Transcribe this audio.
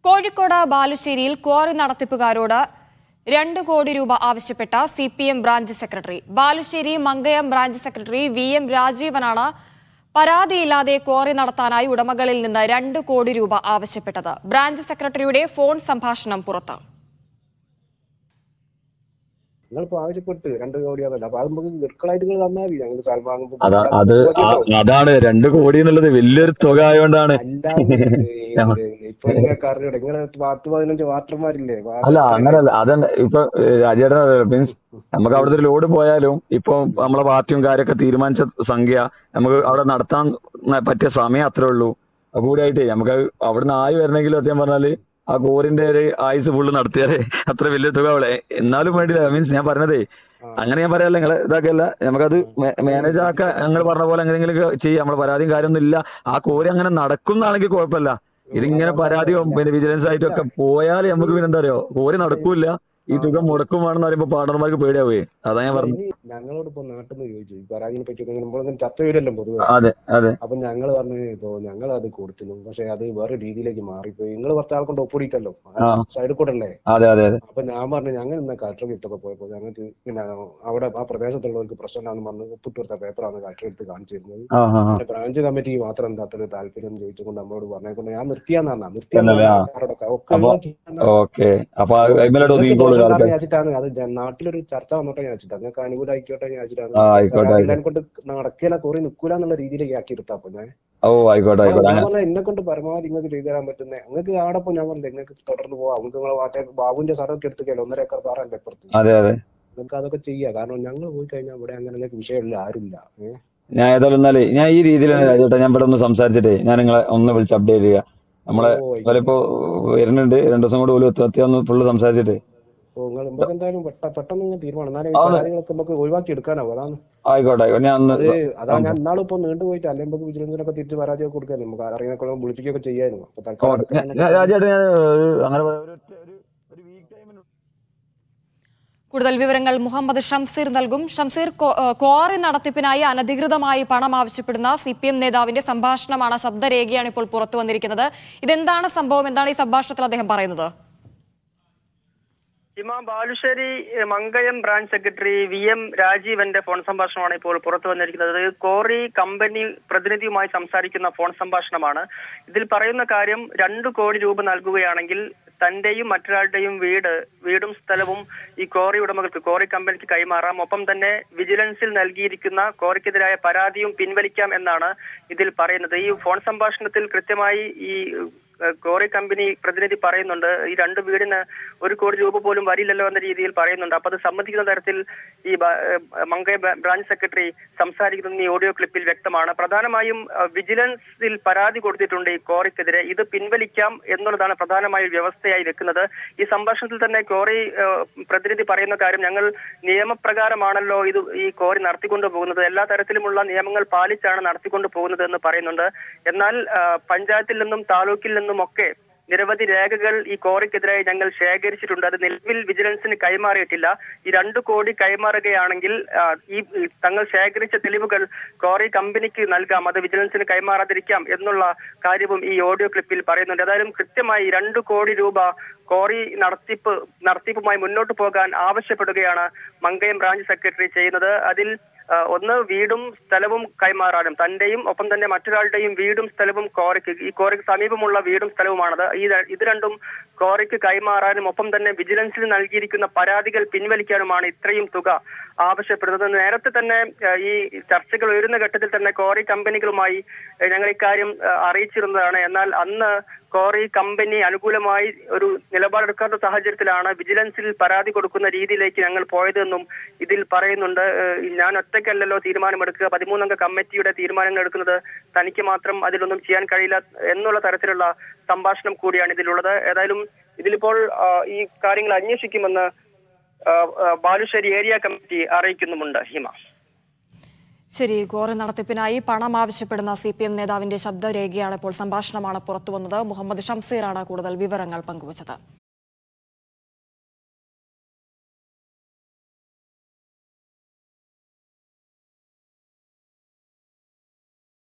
Kozhikode ബാലുശ്ശേരിയിൽ quarry നടത്തിപ്പുകാരോട് രണ്ട് കോടി രൂപ ആവശ്യപ്പെട്ട C P M branch secretary Balussery Mankayam branch secretary V M രാജീവനാണ് പരാതിയില്ലാതെ ക്വാറി നടത്താനായി ഉടമകളിൽ നിന്ന് രണ്ട് കോടി രൂപ ആവശ്യപ്പെട്ടത് ബ്രാഞ്ച് സെക്രട്ടറിയുടെ ഫോൺ സംഭാഷണം പുറത്ത് നിങ്ങളിപ്പോ ആവശ്യപ്പെട്ട് രണ്ട് കോടിയാണല്ലോ അപ്പൊ അത് നമുക്ക് നിർക്കളായിട്ട് നിങ്ങൾ തന്നാൽ മതി ഞങ്ങൾ സ്ഥലം വാങ്ങുമ്പോ അതാ അത് ആ- അതാണ് രണ്ട് കോടി എന്നുള്ളത് വലിയൊരു തുക ആയതുകൊണ്ടാണ് അല്ലാതെ ഇപ്പൊ നിങ്ങൾക്ക് അറിഞ്ഞൂടെ നിങ്ങളെ പത്ത് പതിനഞ്ച് വാട്ടർമാരില്ലേ അല്ല അങ്ങനല്ല അതല്ല ഇപ്പൊ രാജേട്ടൻ മീൻസ് നമുക്ക് അവിടുത്തെ ഒരു ലോഡ് പോയാലും ഇപ്പൊ നമ്മളെ പാർട്ടിയും കാര്യമൊക്കെ തീരുമാനിച്ച സംഖ്യ നമുക്ക് അവിടെ നടത്താൻ പറ്റിയ സമയം അത്രേ ഉള്ളൂ അപ്പൊ കൂടിയായിട്ടേ നമുക്ക് അത് അവിടുന്ന് ആയി വരണമെങ്കിലും സത്യം പറഞ്ഞാല് ആ കോറിന്റെ ഒരു ആയുസ് ഫുള്ള് നടത്തിയാലേ അത്ര വലിയ തുക അവിടെ എന്നാലും വേണ്ടില്ല മീൻസ് ഞാൻ പറഞ്ഞതേ അങ്ങനെ ഞാൻ പറയാല്ല നിങ്ങളെ ഇതാക്കല്ല നമുക്കത് മാനേജ് ആക്കാൻ ഞങ്ങൾ പറഞ്ഞ പോലെ എങ്ങനെയെങ്കിലും ചെയ്യാം നമ്മളെ പരാതിയും കാര്യമൊന്നും ഇല്ല ആ കോരി അങ്ങനെ നടക്കുന്നാണെങ്കിൽ കുഴപ്പമില്ല ഇതിങ്ങനെ പരാതിയോ പിന്നെ വിജിലൻസ് ആയിട്ടൊക്കെ പോയാൽ നമുക്ക് പിന്നെ എന്താ അറിയോ കോരി നടക്കൂല ഈ തുക മുടക്കും വേണമെന്ന് പറയുമ്പോ പാർട്ണർമാർക്ക് പേടിയാവേ അതാ ഞാൻ പറഞ്ഞത് ഇനി ഞങ്ങളോട് ഇപ്പൊ നാട്ടിൽ നിന്ന് ചോദിച്ചു ഈ പരാതിനെ പറ്റി നമ്മളൊന്നും ചർച്ച ചെയ്തല്ലോ പൊതുവെ അതെ അതെ അപ്പൊ ഞങ്ങൾ പറഞ്ഞു ഇപ്പോ ഞങ്ങൾ അത് കൊടുത്തിരുന്നു പക്ഷെ അത് വേറെ രീതിയിലേക്ക് മാറിപ്പോയി നിങ്ങൾ കുറച്ച് ആൾ കൊണ്ട് ഒപ്പിടിക്കല്ലോ ആ. സൈഡിൽ കൂടെ അല്ലേ അതെ അതെ അതെ അപ്പൊ ഞാൻ പറഞ്ഞു ഞങ്ങൾ ഇന്ന് കളക്ടർ കിട്ടൊക്കെ പോയപ്പോ ഞങ്ങൾക്ക് പിന്നെ അവിടെ ആ പ്രദേശത്തുള്ളവർക്ക് പ്രശ്നമാണെന്ന് പറഞ്ഞ് ഒപ്പിട്ട് കൊടുത്ത പേപ്പറാണ് കളക്ടർ എടുത്ത് കാണിച്ചിരുന്നത് ആ ആ ആ. പിന്നെ ബ്രാഞ്ച് കമ്മിറ്റി മാത്രം എന്താ അത്ര താല്പര്യം ചോദിച്ചുകൊണ്ട് നമ്മളോട് പറഞ്ഞേക്കൊണ്ട് ഞാൻ നിർത്തിയാന്നാ എന്നല്ലേ? ആ. അപ്പൊ- ഓക്കെ അപ്പൊ അതിമേലോട്ട് ഒതുങ്ങിക്കോളൂ ആൾക്കാർ വെച്ചിട്ടാണ് അത് ജ- നാട്ടിലൊരു ചർച്ച വന്നോട്ടെ ഞാൻ വെച്ചിട്ട് നിങ്ങൾക്ക് അനുകൂലമായിക്കോട്ടെ ഞാൻ വെച്ചിട്ടാണ് ആ ആയിക്കോട്ടെ ആയിക്കോട്ടെ എല്ലാം കൊണ്ട് നടക്കില്ല കുറെ നിക്കൂല എന്നുള്ള രീതിയിലേക്ക് ആക്കി എടുത്താ അപ്പൊ ഞാൻ ഓ ആയിക്കോട്ടെ ആയിക്കോട്ടെ ഞാൻ അങ്ങനെ പറഞ്ഞ എന്നെ കൊണ്ട് പരമാവധി നിങ്ങൾക്ക് ചെയ്തു തരാൻ പറ്റുന്നത് നിങ്ങൾക്ക് അവിടെ ഇപ്പൊ ഞാൻ പറഞ്ഞത് നിങ്ങൾക്ക് തുടർന്ന് പോവാം നിങ്ങൾക്ക് നിങ്ങളെ വാട്ടെ ബാബുവിന്റെ സ്ഥലമൊക്കെ എടുത്തുകയല്ലോ ഒന്നര ഏക്കർ പാറല്ലേ അപ്പുറത്ത് അതെ അതെ നിങ്ങൾക്ക് അതൊക്കെ ചെയ്യാം കാരണം ഞങ്ങൾ പോയി കഴിഞ്ഞാൽ ഇവിടെ അങ്ങനെ നിങ്ങൾക്ക് വിഷയമില്ല ആരുമില്ല ഏഹ് ഞാൻ ഏതായാലും എന്നാലേ ഞാൻ ഈ രീതിയിൽ രാജേട്ടാ ഞാൻ ഇവിടെ ഒന്ന് സംസാരിച്ചിട്ടേ ഞാൻ നിങ്ങളെ ഒന്ന് വിളിച്ച് അപ്ഡേറ്റ് ചെയ്യുക നമ്മളെ ഓ, അതുപോലെ ഇപ്പൊ വരുന്നുണ്ട് രണ്ടു ദിവസം കൂടെ പോലും എത്തി ഒന്ന് ഫുള്ള് സംസാരിച്ചിട്ട് ഓ, നിങ്ങൾ നമുക്ക് എന്തായാലും പെട്ട- പെട്ടെന്ന് നിങ്ങൾ തീരുമാനം എന്നാലും ഈ ആണ്. കാര്യങ്ങളൊക്കെ നമുക്ക് ഒഴിവാക്കി എടുക്കാനാവും അതാണ് ആയിക്കോട്ടെ ആയിക്കോട്ടെ ഞാൻ ഒന്ന് അത് അതാ ഞാൻ ഇന്നാളും ഇപ്പൊ നീണ്ടു പോയിട്ട് അല്ലെങ്കിൽ നമുക്ക് വിജിലൻസിനൊക്കെ തിരിച്ച് പരാതിയൊക്കെ കൊടുക്കാൻ നമുക്ക് അറിയാൻ വിളിപ്പിക്കുകയൊക്കെ ചെയ്യാനും അപ്പൊ തൽക്കാലം ഓക്കെ. അതൊക്കെ ഞാൻ- ഞാൻ- രാജേട്ടാ ഞാൻ ഒരു അങ്ങനെ ഒരു ഒരു- ഒരു വീക്ക് ടൈമിന് കൂടുതൽ വിവരങ്ങൾ മുഹമ്മദ് ഷംസീർ നൽകും ഷംസീർ കോ- ഏഹ് ക്വാറി നടത്തിപ്പിനായി അനധികൃതമായി പണം ആവശ്യപ്പെടുന്ന സി പി എം നേതാവിന്റെ സംഭാഷണമാണ് ശബ്ദരേഖയാണ് ഇപ്പോൾ പുറത്തു വന്നിരിക്കുന്നത് ഇതെന്താണ് സംഭവം എന്താണ് ഈ സംഭാഷണത്തിൽ അദ്ദേഹം പറയുന്നത് ഇമാം ബാലുശ്ശേരി എഹ്, Mankayam branch secretary V M രാജീവന്റെ ഫോൺ സംഭാഷണമാണ് ഇപ്പോൾ പുറത്തു വന്നിരിക്കുന്നത് ഇത് കോറി കമ്പനി പ്രതിനിധിയുമായി സംസാരിക്കുന്ന ഫോൺ സംഭാഷണമാണ് ഇതിൽ പറയുന്ന കാര്യം രണ്ടു കോടി രൂപ നൽകുകയാണെങ്കിൽ തന്റെയും മറ്റൊരാളുടെയും വീട് വീടും സ്ഥലവും ഈ കോറി ഉടമകൾക്ക് കോറി കമ്പനിക്ക് കൈമാറാം ഒപ്പം തന്നെ വിജിലൻസിൽ നൽകിയിരിക്കുന്ന കോറിക്കെതിരായ പരാതിയും പിൻവലിക്കാം എന്നാണ് ഇതിൽ പറയുന്നത് ഈ ഫോൺ സംഭാഷണത്തിൽ കൃത്യമായി ഈ ഏഹ്, കോറി കമ്പനി പ്രതിനിധി പറയുന്നുണ്ട് ഈ രണ്ട് വീടിന് ഒരു കോടി രൂപ പോലും വരില്ലല്ലോ എന്ന രീതിയിൽ പറയുന്നുണ്ട് അപ്പൊ അത് സമ്മതിക്കുന്ന തരത്തിൽ ഈ ബ- ഏഹ്, മങ്കയ ബ- ബ്രാഞ്ച് സെക്രട്ടറി സംസാരിക്കുന്നത് ഈ ഓഡിയോ ക്ലിപ്പിൽ വ്യക്തമാണ് പ്രധാനമായും ഏഹ്, വിജിലൻസിൽ പരാതി കൊടുത്തിട്ടുണ്ട് ഈ കോറിക്കെതിരെ ഇത് പിൻവലിക്കാം എന്നുള്ളതാണ് പ്രധാനമായും വ്യവസ്ഥയായി വെക്കുന്നത് ഈ സംഭാഷണത്തിൽ തന്നെ കോറി ഏഹ്, പ്രതിനിധി പറയുന്ന കാര്യം ഞങ്ങൾ നിയമപ്രകാരമാണല്ലോ ഇത് ഈ കോറി നടത്തിക്കൊണ്ടു പോകുന്നത് എല്ലാ തരത്തിലുമുള്ള നിയമങ്ങൾ പാലിച്ചാണ് നടത്തിക്കൊണ്ടു പോകുന്നത് എന്ന് പറയുന്നുണ്ട് എന്നാൽ ഏഹ്, പഞ്ചായത്തിൽ നിന്നും താലൂക്കിൽ നിന്നും ഒക്കെ നിരവധി രേഖകൾ ഈ കോറിക്കെതിരായി ഞങ്ങൾ ശേഖരിച്ചിട്ടുണ്ട് അത് നിലവിൽ വിജിലൻസിന് കൈമാറിയിട്ടില്ല ഈ രണ്ടു കോടി കൈമാറുകയാണെങ്കിൽ ആ, ഈ ഈ തങ്ങൾ ശേഖരിച്ച തെളിവുകൾ കോറി കമ്പനിക്ക് നൽകാം അത് വിജിലൻസിന് കൈമാറാതിരിക്കാം എന്നുള്ള കാര്യവും ഈ ഓഡിയോ ക്ലിപ്പിൽ പറയുന്നുണ്ട് ഏതായാലും കൃത്യമായി രണ്ടു കോടി രൂപ കോറി നടത്തിപ്പ് നടത്തിപ്പുമായി മുന്നോട്ട് പോകാൻ ആവശ്യപ്പെടുകയാണ് മങ്കയം ബ്രാഞ്ച് സെക്രട്ടറി ചെയ്യുന്നത് അതിൽ ആ, ഒന്ന് വീടും സ്ഥലവും കൈമാറാനും തന്റെയും ഒപ്പം തന്നെ മറ്റൊരാളുടെയും വീടും സ്ഥലവും കോറിക്ക് ഈ കോറിക്ക് സമീപമുള്ള വീടും സ്ഥലവുമാണത് ഈ ര- ഇത് രണ്ടും കോറിക്ക് കൈമാറാനും ഒപ്പം തന്നെ വിജിലൻസിൽ നൽകിയിരിക്കുന്ന പരാതികൾ പിൻവലിക്കാനുമാണ് ഇത്രയും തുക ആവശ്യപ്പെടുന്നത് നേരത്തെ തന്നെ ആ, ഈ ചർച്ചകൾ ഉയരുന്ന ഘട്ടത്തിൽ തന്നെ കോറി കമ്പനികളുമായി ആ, ഞങ്ങൾ ഇക്കാര്യം ആ, അറിയിച്ചിരുന്നതാണ് എന്നാൽ അന്ന് കോറി കമ്പനി അനുകൂലമായി ഒരു നിലപാടെടുക്കാത്ത സാഹചര്യത്തിലാണ് വിജിലൻസിൽ പരാതി കൊടുക്കുന്ന രീതിയിലേക്ക് ഞങ്ങൾ പോയതെന്നും ഇതിൽ പറയുന്നുണ്ട് ഏഹ് ഞാൻ ഒറ്റയ്ക്കല്ലല്ലോ തീരുമാനമെടുക്കുക പതിമൂന്നംഗ കമ്മിറ്റിയുടെ തീരുമാനങ്ങൾ എടുക്കുന്നത് തനിക്ക് മാത്രം അതിലൊന്നും ചെയ്യാൻ കഴിയില്ല എന്നുള്ള തരത്തിലുള്ള സംഭാഷണം കൂടിയാണ് ഇതിലുള്ളത് ഏതായാലും ഇതിലിപ്പോൾ ആ, ഈ കാര്യങ്ങൾ അന്വേഷിക്കുമെന്ന് ആ, ആ, ബാലുശ്ശേരി ഏരിയ കമ്മിറ്റി അറിയിക്കുന്നുമുണ്ട് ഹിമ ശരി ക്വാറി നടത്തിപ്പിനായി പണം ആവശ്യപ്പെടുന്ന സി പി എം നേതാവിന്റെ ശബ്ദരേഖയാണ് ഇപ്പോൾ സംഭാഷണമാണ് പുറത്തുവന്നത് മുഹമ്മദ് ഷംസീറാണ് കൂടുതൽ വിവരങ്ങൾ പങ്കുവച്ചത്